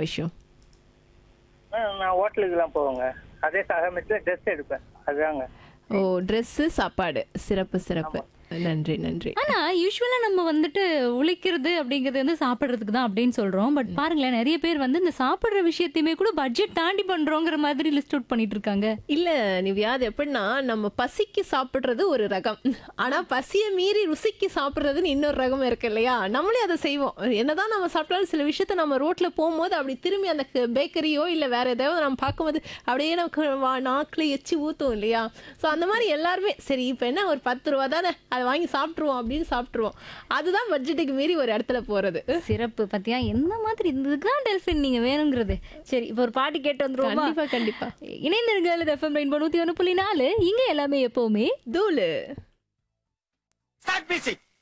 விஷயம் ஆ, நான் ஹோட்டலுக்கு தான் போவேங்க அதே சமயத்தில் ட்ரெஸ் எடுப்பேன் அதுதாங்க ஓ ட்ரெஸ்ஸு சாப்பாடு சிறப்பு சிறப்பு நன்றி நன்றி ஆனா யூஸ்வலா நம்ம வந்துட்டு உழைக்கிறது அப்படிங்கிறது வந்து சாப்பிடுறதுக்கு தான் அப்படின்னு சொல்றோம் பட் பாருங்களேன் நிறைய பேர் வந்து இந்த சாப்பிடுற விஷயத்தையுமே கூட பட்ஜெட் தாண்டி பண்றோங்கிற மாதிரி லிஸ்ட் அவுட் பண்ணிட்டு இருக்காங்க இல்ல நிவ்யா அது எப்படின்னா நம்ம பசிக்கு சாப்பிடுறது ஒரு ரகம் ஆனா பசியை மீறி ருசிக்கு சாப்பிடுறதுன்னு இன்னொரு ரகம் இருக்கு இல்லையா நம்மளே அதை செய்வோம் என்னதான் நம்ம சாப்பிட்டாலும் சில விஷயத்த நம்ம ரோட்ல போகும்போது அப்படி திரும்பி அந்த பேக்கரியோ இல்ல வேற ஏதாவது நம்ம பார்க்கும்போது அப்படியே நமக்கு வா- நாக்குல எச்சி ஊத்தும் இல்லையா ஸோ அந்த மாதிரி எல்லாருமே சரி இப்போ என்ன ஒரு பத்து ரூபா தானே அதை வாங்கி சாப்பிட்ருவோம் அப்படின்னு சாப்பிட்ருவோம் அதுதான் பட்ஜெட்டுக்கு மீறி ஒரு இடத்துல போறது சிறப்பு பத்தியா எந்த மாதிரி இதுதான் டெல்ஃபின் நீங்க வேணுங்கிறது சரி இப்போ ஒரு பாட்டு கேட்டு வந்துருவோமா கண்டிப்பா கண்டிப்பா இணைந்திருங்கள் எஃப்எம் ரெயின்போ நூத்தி ஒன்று புள்ளி நாலு இங்க எல்லாமே எப்பவுமே தூளு Start music.